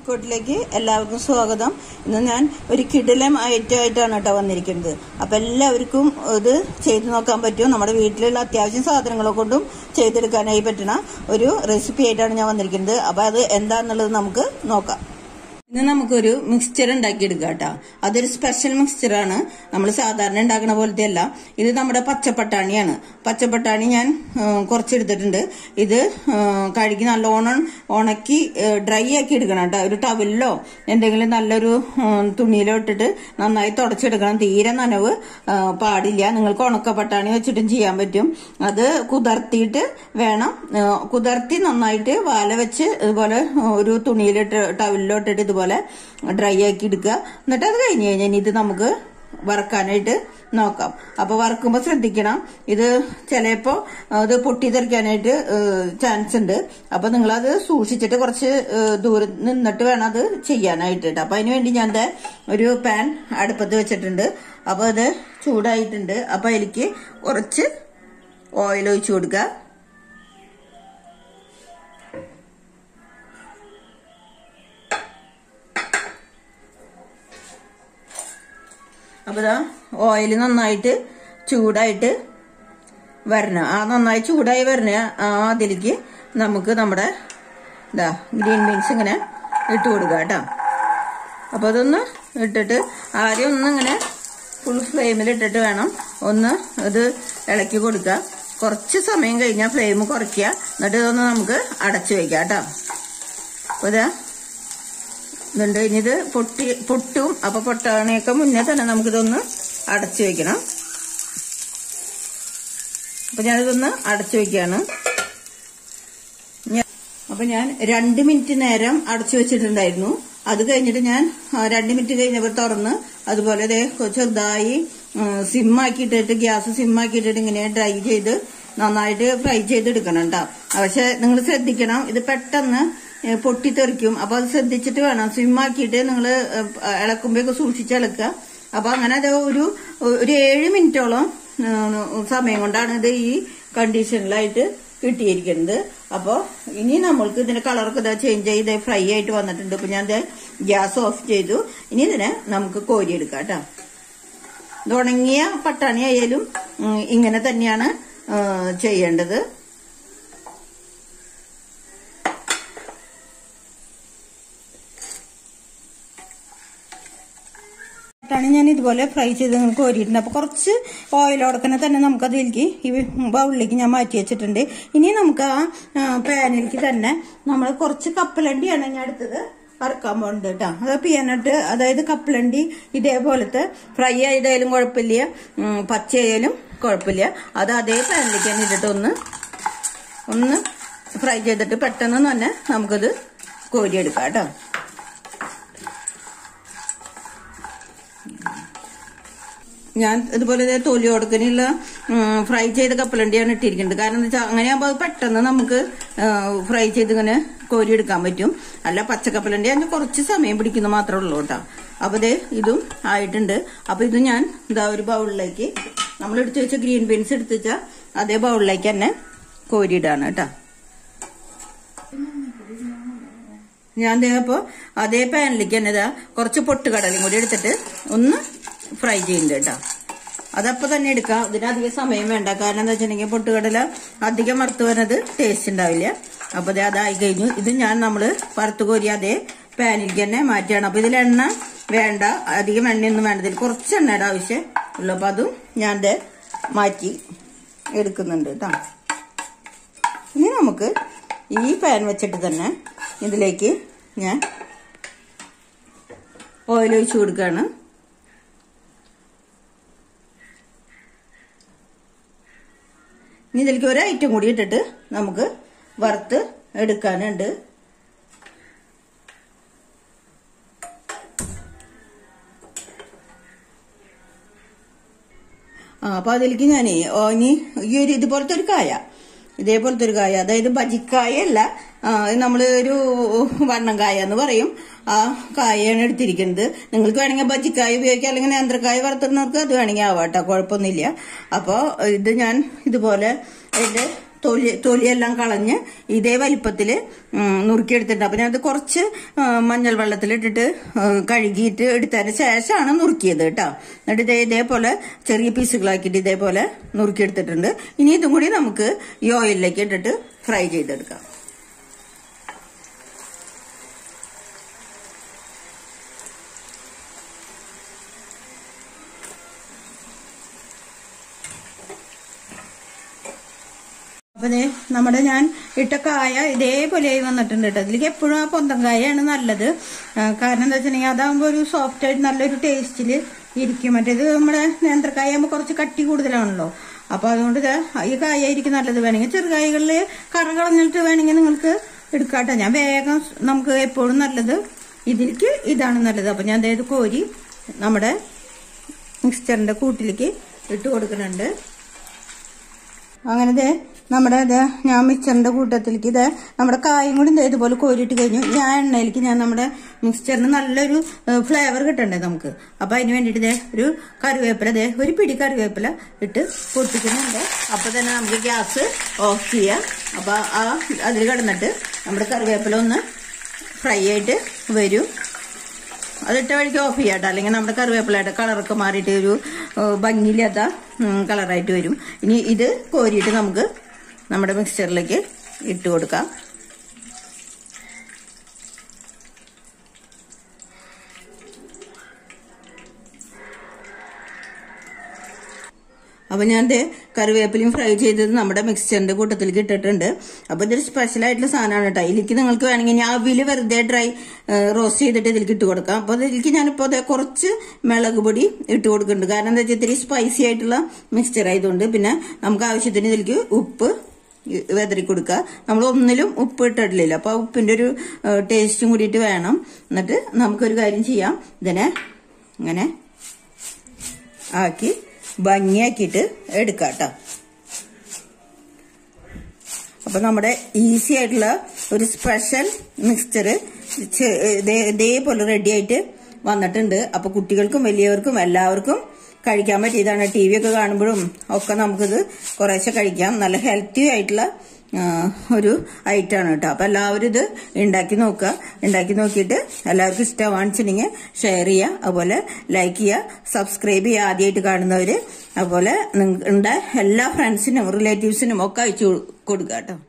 കോട്ടിലേക്ക് എല്ലാവർക്കും സ്വാഗതം ഇന്ന് ഞാൻ ഒരു കിടിലം ഐറ്റമായിട്ടാണ് കേട്ടോ വന്നിരിക്കുന്നത് അപ്പം എല്ലാവർക്കും ഇത് ചെയ്തു നോക്കാൻ പറ്റും നമ്മുടെ വീട്ടിലുള്ള അത്യാവശ്യം സാധനങ്ങളെ കൊണ്ടും ചെയ്തെടുക്കാനായി പറ്റുന്ന ഒരു റെസിപ്പി ആയിട്ടാണ് ഞാൻ വന്നിരിക്കുന്നത് അപ്പം അത് എന്താണെന്നുള്ളത് നമുക്ക് നോക്കാം ഇന്ന് നമുക്കൊരു മിക്സ്ചർ ഉണ്ടാക്കിയെടുക്കാം കേട്ടോ അതൊരു സ്പെഷ്യൽ മിക്സ്ചറാണ് നമ്മൾ സാധാരണ ഉണ്ടാക്കുന്ന പോലത്തെ അല്ല ഇത് നമ്മുടെ പച്ചപ്പട്ടാണിയാണ് പച്ചപ്പട്ടാണി ഞാൻ ഉം, കുറച്ചെടുത്തിട്ടുണ്ട് ഇത് ഉം, കഴുകി നല്ലോണം ഉണക്കി ഡ്രൈ ആക്കി എടുക്കണം കേട്ടോ ഒരു ടവലിലോ എന്തെങ്കിലും നല്ലൊരു ഉം, തുണിയിലോ ഇട്ടിട്ട് നന്നായി തുടച്ചെടുക്കണം തീരെ നനവ് ആ, പാടില്ല നിങ്ങൾക്ക് ഉണക്കപ്പട്ടാണി വെച്ചിട്ടും ചെയ്യാൻ പറ്റും അത് കുതിർത്തിയിട്ട് വേണം ആ, കുതിർത്തി നന്നായിട്ട് വാല വെച്ച് ഇതുപോലെ ഒരു തുണിയിലിട്ട് ടവലിലോ ഇട്ടിട്ട് ഇതുപോലെ ഡ്രൈ ആക്കി എടുക്കുക എന്നിട്ട് അത് കഴിഞ്ഞ് കഴിഞ്ഞാൽ ഇനി ഇത് നമുക്ക് വറക്കാനായിട്ട് നോക്കാം അപ്പൊ വറക്കുമ്പോൾ ശ്രദ്ധിക്കണം ഇത് ചിലപ്പോ ഇത് പൊട്ടിത്തെറിക്കാനായിട്ട് ചാൻസ് ഉണ്ട് അപ്പൊ നിങ്ങളത് സൂക്ഷിച്ചിട്ട് കുറച്ച് ഏഹ്, ദൂരം നിന്നിട്ട് വേണം അത് ചെയ്യാനായിട്ട് കേട്ടോ അപ്പൊ അതിന് വേണ്ടി ഞാൻ ദേ ഒരു പാൻ അടുപ്പത്ത് വെച്ചിട്ടുണ്ട് അപ്പൊ അത് ചൂടായിട്ടുണ്ട് അപ്പൊ അതിലേക്ക് കുറച്ച് ഓയിൽ ഒഴിച്ചു കൊടുക്കുക അപ്പൊ ഇതാ ഓയിൽ നന്നായിട്ട് ചൂടായിട്ട് വരണം ആ നന്നായി ചൂടായി വരണ ആ അതിലേക്ക് നമുക്ക് നമ്മുടെ ഇതാ ഗ്രീൻ ബീൻസ് ഇങ്ങനെ ഇട്ട് കൊടുക്കുക കേട്ടോ അപ്പൊ അതൊന്ന് ഇട്ടിട്ട് ആദ്യം ഒന്ന് ഇങ്ങനെ ഫുൾ ഫ്ലെയിമിൽ ഇട്ടിട്ട് വേണം ഒന്ന് ഇത് ഇളക്കി കൊടുക്കുക കുറച്ച് സമയം കഴിഞ്ഞാൽ ഫ്ലെയിം കുറയ്ക്കുക എന്നിട്ട് ഇതൊന്ന് നമുക്ക് അടച്ചു വെക്കാം കേട്ടോ അപ്പോൾ ഇതാ ഇതുണ്ട് ഇനി ഇത് പൊട്ടി പൊട്ടും അപ്പൊ പൊട്ടാണയൊക്കെ മുന്നേ തന്നെ നമുക്കിതൊന്ന് അടച്ചു വെക്കണം അപ്പൊ ഞാനിതൊന്ന് അടച്ചു വെക്കാണ് ഞാൻ- അപ്പൊ ഞാൻ രണ്ട് മിനിറ്റ് നേരം അടച്ചു വെച്ചിട്ടുണ്ടായിരുന്നു അത് കഴിഞ്ഞിട്ട് ഞാൻ ആ, രണ്ട് മിനിറ്റ് കഴിഞ്ഞപ്പോൾ തുറന്ന് അതുപോലെ ദേ ചെറുതായി സിമ്മാക്കിയിട്ടിട്ട് ഗ്യാസ് സിമ്മാക്കിയിട്ടിട്ട് ഇങ്ങനെ ഡ്രൈ ചെയ്ത് നന്നായിട്ട് ഫ്രൈ ചെയ്തെടുക്കണം കേട്ടോ പക്ഷെ നിങ്ങൾ ശ്രദ്ധിക്കണം ഇത് പെട്ടെന്ന് ഏ, പൊട്ടിത്തെറിക്കും അപ്പൊ അത് ശ്രദ്ധിച്ചിട്ട് വേണം സിമ്മാക്കിയിട്ട് നിങ്ങൾ ഇളക്കുമ്പോഴൊക്കെ സൂക്ഷിച്ച് ഇളക്കുക അപ്പൊ അങ്ങനെ അത് ഒരു ഒരു ഏഴ് മിനിറ്റോളം ഏ, സമയം കൊണ്ടാണ് ഇത് ഈ കണ്ടീഷനിലായിട്ട് കിട്ടിയിരിക്കുന്നത് അപ്പൊ ഇനി നമ്മൾക്ക് ഇതിന്റെ കളറൊക്കെ ഇതാ ചേഞ്ച് ചെയ്ത് ഫ്രൈ ആയിട്ട് വന്നിട്ടുണ്ട് ഇപ്പൊ ഞാൻ ഗ്യാസ് ഓഫ് ചെയ്തു ഇനി ഇതിനെ നമുക്ക് കോരിയെടുക്കാം കേട്ടോ ഇത് ഉണങ്ങിയ പട്ടാണി ആയാലും ഉം, ഇങ്ങനെ തന്നെയാണ് ആ, ചെയ്യേണ്ടത് ാണ് ഞാൻ ഇതുപോലെ ഫ്രൈ ചെയ്ത് നിങ്ങൾക്ക് കോരിയിട്ടുണ്ട് അപ്പൊ കുറച്ച് ഓയിലോടക്കനെ തന്നെ നമുക്ക് അതിലേക്ക് ഈ ബൗളിലേക്ക് ഞാൻ മാറ്റി വെച്ചിട്ടുണ്ട് ഇനി നമുക്ക് ആ ആ, പാനിലേക്ക് തന്നെ നമ്മൾ കുറച്ച് കപ്പലണ്ടിയാണ് ഞാൻ എടുത്തത് വറുക്കാൻ പോകുന്നത് കേട്ടോ അത് പീനട്ട് അതായത് കപ്പലണ്ടി ഇതേപോലത്തെ ഫ്രൈ ആയതായാലും കുഴപ്പമില്ല ഉം, പച്ചയായാലും കുഴപ്പമില്ല അത് അതേ പാനിലേക്ക് തന്നെ ഇട്ടിട്ട് ഒന്ന് ഒന്ന് ഫ്രൈ ചെയ്തിട്ട് പെട്ടെന്ന് തന്നെ നമുക്കത് കോരിയെടുക്കാം കേട്ടോ ഞാൻ ഇതുപോലെ ദേ തൊലി കൊടുക്കാനുള്ള ഫ്രൈ ചെയ്ത കപ്പലണ്ടിയാണ് ഇട്ടിരിക്കുന്നത് കാരണം എന്താ വെച്ചാൽ അങ്ങനെയാകുമ്പോൾ അത് പെട്ടെന്ന് നമുക്ക് ഫ്രൈ ചെയ്ത് ഇങ്ങനെ കോരിയെടുക്കാൻ പറ്റും അല്ല പച്ചക്കപ്പലണ്ടി അതിന് കുറച്ച് സമയം പിടിക്കുന്ന മാത്രമേ ഉള്ളൂ കേട്ടോ അപ്പോൾ ദേ ഇതും ആയിട്ടുണ്ട് അപ്പോൾ ഇത് ഞാൻ ഇതാ ഒരു ബൗളിലേക്ക് നമ്മൾ എടുത്തു വെച്ച ഗ്രീൻ ബീൻസ് എടുത്തു വെച്ചാൽ അതേ ബൗളിലേക്ക് തന്നെ കോരിയിടാണ് കേട്ടോ ഞാൻ ദേ അപ്പോൾ അതേ പാനിലേക്ക് തന്നെ ഇതാ കുറച്ച് പൊട്ടുകടലയും കൂടി എടുത്തിട്ട് ഒന്ന് ഫ്രൈ ചെയ്യുന്നുണ്ട് കേട്ടോ അതപ്പോ തന്നെ എടുക്കാം ഇതിന് അധികം സമയം വേണ്ട കാരണം എന്താ വെച്ചിട്ടുണ്ടെങ്കിൽ പൊട്ടുകടല അധികം വറുത്ത് വരുന്നത് ടേസ്റ്റ് ഉണ്ടാവില്ല അപ്പൊ ദേ അതായി കഴിഞ്ഞു ഇത് ഞാൻ നമ്മള് വറുത്ത് കോരി അതേ പാനിലേക്ക് തന്നെ മാറ്റിയാണ് അപ്പൊ ഇതിൽ എണ്ണ വേണ്ട അധികം എണ്ണയൊന്നും വേണ്ട ഇതിൽ കുറച്ച് എണ്ണയുടെ ആവശ്യം ഉള്ളു അപ്പൊ അതും ഞാൻ ദേ മാറ്റി എടുക്കുന്നുണ്ട് കേട്ടോ ഇനി നമുക്ക് ഈ പാൻ വെച്ചിട്ട് തന്നെ ഇതിലേക്ക് ഞാൻ ഓയിൽ ഒഴിച്ചു കൊടുക്കുകയാണ് ഇനി ഇതിലേക്ക് ഒരു ഐറ്റം കൂടി ഇട്ടിട്ട് നമുക്ക് വറുത്ത് എടുക്കാനുണ്ട് ആ അപ്പൊ അതിലേക്ക് ഞാനേ ഓ, ഇനി ഈ ഒരു ഇതുപോലത്തെ ഒരു കായ ഇതേപോലത്തെ ഒരു കായ അതായത് ബജിക്കായല്ല ആ, നമ്മൾ ഒരു വണ്ണം കായ എന്ന് പറയും ആ കായയാണ് എടുത്തിരിക്കുന്നത് നിങ്ങൾക്ക് വേണമെങ്കിൽ ബജിക്കായ ഉപയോഗിക്കാം അല്ലെങ്കിൽ നേന്ത്രക്കായ വറുത്തുന്നവർക്ക് അത് വേണമെങ്കിൽ ആവാട്ടോ കുഴപ്പമൊന്നുമില്ല അപ്പോൾ ഇത് ഞാൻ ഇതുപോലെ അതിന്റെ തൊലി തൊലിയെല്ലാം കളഞ്ഞ് ഇതേ വലിപ്പത്തിൽ നുറുക്കിയെടുത്തിട്ടുണ്ട് അപ്പം ഞാനത് കുറച്ച് ആ, മഞ്ഞൾ വെള്ളത്തിലിട്ടിട്ട് ആ, കഴുകിയിട്ട് എടുത്തതിന് ശേഷമാണ് നുറുക്കിയത് കേട്ടോ എന്നിട്ട് ഇതേ ഇതേപോലെ ചെറിയ പീസുകളാക്കിയിട്ട് ഇതേപോലെ നുറുക്കിയെടുത്തിട്ടുണ്ട് ഇനി ഇതും കൂടി നമുക്ക് ഈ ഓയിലിലേക്ക് ഇട്ടിട്ട് ഫ്രൈ ചെയ്തെടുക്കാം അപ്പൊ ദേ നമ്മുടെ ഞാൻ ഇട്ട കായ ഇതേപോലെയായി വന്നിട്ടുണ്ട് കേട്ടോ അതിലേക്ക് എപ്പോഴും ആ പൊന്തം കായാണ് നല്ലത് ആ, കാരണം എന്താ വെച്ചിട്ടുണ്ടെങ്കിൽ അതാകുമ്പോൾ ഒരു സോഫ്റ്റ് ആയിട്ട് നല്ലൊരു ടേസ്റ്റിൽ ഇരിക്കും മറ്റേത് നമ്മുടെ നേന്ത്രക്കായ ആകുമ്പോൾ കുറച്ച് കട്ടി കൂടുതലാണല്ലോ അപ്പൊ അതുകൊണ്ട് ദേ ഈ കായ ആയിരിക്കും നല്ലത് വേണമെങ്കിൽ ചെറുകായകളിൽ കറ കളഞ്ഞിട്ട് വേണമെങ്കിൽ നിങ്ങൾക്ക് എടുക്കാട്ടോ ഞാൻ വേഗം നമുക്ക് എപ്പോഴും നല്ലത് ഇതിലേക്ക് ഇതാണ് നല്ലത് അപ്പൊ ഞാൻ അതായത് കോരി നമ്മുടെ മിക്സ്ചറിന്റെ കൂട്ടിലേക്ക് ഇട്ട് കൊടുക്കുന്നുണ്ട് അങ്ങനെ ദേ നമ്മുടെ ഇത് ഞാൻ മിക്സറിന്റെ കൂട്ടത്തിലേക്ക് ഇത് നമ്മുടെ കായും കൂടി ദേ ഇതുപോലെ കോരിയിട്ട് കഴിഞ്ഞു ഇനി ആ എണ്ണയിലേക്ക് ഞാൻ നമ്മുടെ മിക്സ്ചറിന് നല്ലൊരു ഫ്ലേവർ കിട്ടണ്ടേ നമുക്ക് അപ്പൊ അതിന് വേണ്ടിയിട്ട് ദേ ഒരു കറിവേപ്പില ദേ ഒരു പിടി കറിവേപ്പില ഇട്ട് പൊട്ടിക്കുന്നുണ്ട് അപ്പൊ തന്നെ നമുക്ക് ഗ്യാസ് ഓഫ് ചെയ്യാം അപ്പൊ ആ അതിൽ കിടന്നിട്ട് നമ്മുടെ കറിവേപ്പില ഒന്ന് ഫ്രൈ ആയിട്ട് വരും അതിട്ട വഴിക്ക് ഓഫ് ചെയ്യാട്ടോ അല്ലെങ്കിൽ നമ്മുടെ കറിവേപ്പിലയുടെ കളറൊക്കെ മാറിയിട്ട് ഒരു ഏഹ്, ഭംഗിയില്ലാത്ത ഉം, കളറായിട്ട് വരും ഇനി ഇത് കോരിയിട്ട് നമുക്ക് നമ്മുടെ മിക്സ്ചറിലേക്ക് ഇട്ട് കൊടുക്കാം അപ്പൊ ഞാൻ ദേ കറിവേപ്പിലയും ഫ്രൈ ചെയ്തത് നമ്മുടെ മിക്സ്ചറിന്റെ കൂട്ടത്തിലേക്ക് ഇട്ടിട്ടുണ്ട് അപ്പൊ ഇതൊരു സ്പെഷ്യൽ ആയിട്ടുള്ള സാധനമാണ് കേട്ടോ ഇതിലേക്ക് നിങ്ങൾക്ക് വേണമെങ്കിൽ ഞാൻ അവില് വെറുതെ ഡ്രൈ റോസ്റ്റ് ചെയ്തിട്ട് ഇതിലേക്ക് ഇട്ട് കൊടുക്കാം അപ്പൊ ഇതിലേക്ക് ഞാനിപ്പോ ദേ കുറച്ച് മുളക് പൊടി ഇട്ട് കൊടുക്കുന്നുണ്ട് കാരണം എന്താ വെച്ചാൽ ഇത്തിരി സ്പൈസി ആയിട്ടുള്ള മിക്സ്ചർ ആയതുകൊണ്ട് പിന്നെ നമുക്ക് ആവശ്യത്തിന് ഇതിലേക്ക് ഉപ്പ് വെതറി കൊടുക്കുക നമ്മൾ ഒന്നിലും ഉപ്പ് ഇട്ടിട്ടില്ല അപ്പൊ ആ ഉപ്പിന്റെ ഒരു ടേസ്റ്റും കൂടിയിട്ട് വേണം എന്നിട്ട് നമുക്കൊരു കാര്യം ചെയ്യാം ഇതിനെ ഇങ്ങനെ ആക്കി ഭംഗിയാക്കിയിട്ട് എടുക്കാം കേട്ടോ അപ്പൊ നമ്മുടെ ഈസി ആയിട്ടുള്ള ഒരു സ്പെഷ്യൽ മിക്സ്ചർ ഇതേപോലെ റെഡി ആയിട്ട് വന്നിട്ടുണ്ട് അപ്പൊ കുട്ടികൾക്കും വലിയവർക്കും എല്ലാവർക്കും കഴിക്കാൻ പറ്റിയതാണ് ടി വി ഒക്കെ കാണുമ്പോഴും ഒക്കെ നമുക്കിത് കുറേശ്ശെ കഴിക്കാം നല്ല ഹെൽത്തി ആയിട്ടുള്ള ആ, ഒരു ഐറ്റമാണ് കേട്ടോ അപ്പൊ എല്ലാവരും ഇത് ഉണ്ടാക്കി നോക്കുക ഉണ്ടാക്കി നോക്കിയിട്ട് എല്ലാവർക്കും ഇഷ്ടമാണെന്നുണ്ടെങ്കിൽ ഷെയർ ചെയ്യുക അതുപോലെ ലൈക്ക് ചെയ്യുക സബ്സ്ക്രൈബ് ചെയ്യുക ആദ്യമായിട്ട് കാണുന്നവര് അതുപോലെ നിങ്ങളുടെ എല്ലാ ഫ്രണ്ട്സിനും റിലേറ്റീവ്സിനും ഒക്കെ അയച്ചു കൊടുക്കുക കേട്ടോ